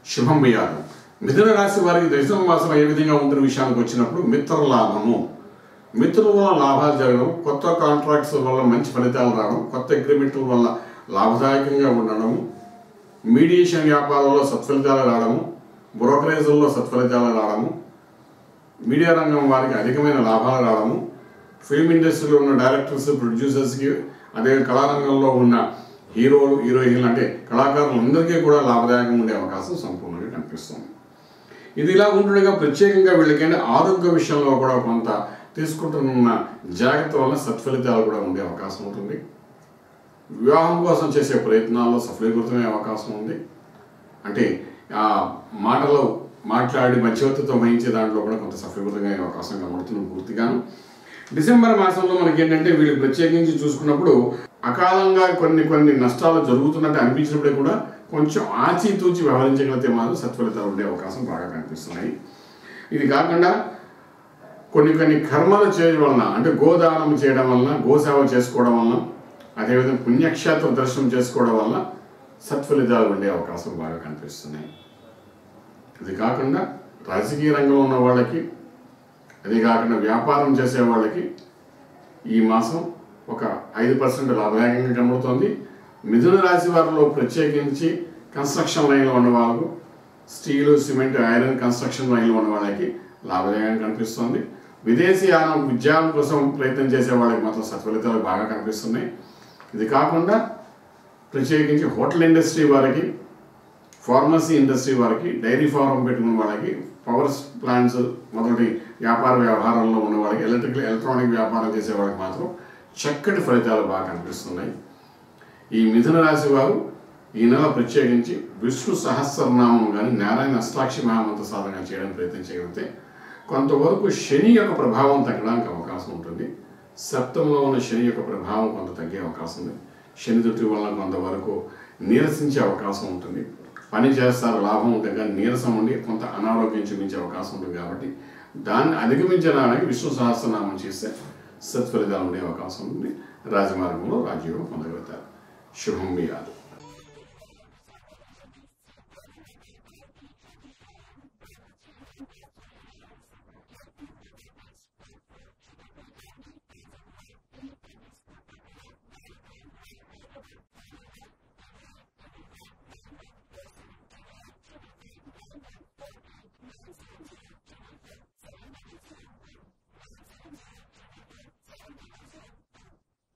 శుభం బియ్యాలు మిథున రాశి వారికి దశమ మాసం ఏ విధంగా ఉంటున్న విషయానికి వచ్చినప్పుడు మిత్ర లాభము మిత్రుల వల్ల లాభాలు జరగడం కొత్త కాంట్రాక్ట్స్ వల్ల మంచి ఫలితాలు రావడం కొత్త అగ్రిమెంట్ల వల్ల లాభదాయకంగా ఉండడం మీడియేషన్ వ్యాపారంలో సత్ఫలితాలు రావడము బ్రోకరేజ్ల్లో సత్ఫలితాలు రావడము మీడియా రంగం వారికి అధికమైన లాభాలు రావడము ఫిల్మ్ ఇండస్ట్రీలో ఉన్న డైరెక్టర్స్ ప్రొడ్యూసర్స్కి అదే కళారంగంలో ఉన్న హీరోలు హీరోయిన్లు అంటే కళాకారులందరికీ కూడా లాభదాయకంగా ఉండే అవకాశం సంపూర్ణంగా కనిపిస్తుంది ఇది ఇలా ఉంటుండగా ప్రత్యేకంగా వీళ్ళకంటే ఆరోగ్య విషయంలో కూడా కొంత తీసుకుంటున్న జాగ్రత్త వల్ల సత్ఫలితాలు కూడా ఉండే అవకాశం ఉంటుంది వివాహం కోసం చేసే ప్రయత్నాల్లో సఫలీకృతమయ్యే అవకాశం ఉంది అంటే ఆ మాటలో మాట్లాడి మధ్యవర్తితో వహించే దాంట్లో కూడా కొంత సఫలీకృతంగా అయ్యే అవకాశం కనబడుతుంది పూర్తిగాను డిసెంబర్ మాసంలో మనకి ఏంటంటే వీళ్ళు ప్రత్యేకించి చూసుకున్నప్పుడు అకాలంగా కొన్ని కొన్ని నష్టాలు జరుగుతున్నట్టు అనిపించినప్పుడే కూడా కొంచెం ఆచితూచి వ్యవహరించగలిగితే మాత్రం సత్ఫలితాలు ఉండే అవకాశం బాగా కనిపిస్తున్నాయి ఇది కాకుండా కొన్ని కొన్ని కర్మలు చేయడం వలన అంటే గోదానం చేయడం వలన గోసేవ చేసుకోవడం వలన అదేవిధంగా పుణ్యక్షేత్ర దర్శనం చేసుకోవడం వలన సత్ఫలితాలు ఉండే అవకాశం బాగా కనిపిస్తున్నాయి ఇది కాకుండా రాజకీయ రంగంలో ఉన్న వాళ్ళకి అది కాకుండా వ్యాపారం చేసే వాళ్ళకి ఈ మాసం ఒక ఐదు పర్సెంట్ లాభదాయకంగా కనబడుతోంది మిథున రాశి వారిలో ప్రత్యేకించి కన్స్ట్రక్షన్ లైన్లో ఉన్న వాళ్ళకు స్టీలు సిమెంట్ ఐరన్ కన్స్ట్రక్షన్ లైన్లో ఉన్న వాళ్ళకి లాభదాయకంగా కనిపిస్తుంది విదేశీయానం విద్యానం కోసం ప్రయత్నం చేసే వాళ్ళకి మాత్రం సత్ఫలితాలు బాగా కనిపిస్తున్నాయి ఇది కాకుండా ప్రత్యేకించి హోటల్ ఇండస్ట్రీ వారికి ఫార్మసీ ఇండస్ట్రీ వారికి డైరీ ఫారం పెట్టుకున్న వాళ్ళకి పవర్ ప్లాంట్స్ మొదటి వ్యాపార వ్యవహారంలో ఉన్న వాళ్ళకి ఎలక్ట్రికల్ ఎలక్ట్రానిక్ వ్యాపారం చేసే వాళ్ళకి మాత్రం చక్కటి ఫలితాలు బాగా కనిపిస్తున్నాయి ఈ మిథున రాశి వారు ఈ నెల ప్రత్యేకించి విష్ణు సహస్రనామం కానీ నారాయణ అష్టాక్షి మహామంత్ర సాధన చేయడానికి ప్రయత్నం చేయగలిగితే కొంతవరకు శని యొక్క ప్రభావం తగ్గడానికి అవకాశం ఉంటుంది సప్తంలో ఉన్న శని యొక్క ప్రభావం కొంత తగ్గే అవకాశం ఉంది శని దుటి వల్ల కొంతవరకు నీరసించే అవకాశం ఉంటుంది పని చేస్తారు లాభం ఉంటుంది కానీ నీరసం ఉండి కొంత అనారోగ్యం చూపించే అవకాశం ఉంటుంది కాబట్టి దాన్ని అధిగమించడానికి విష్ణు సహస్రనామం చేస్తే సత్ఫలితాలు ఉండే అవకాశం ఉంది రాజమార్గంలో రాజయోగం పొందగలుగుతారు శుభం మీ కాదు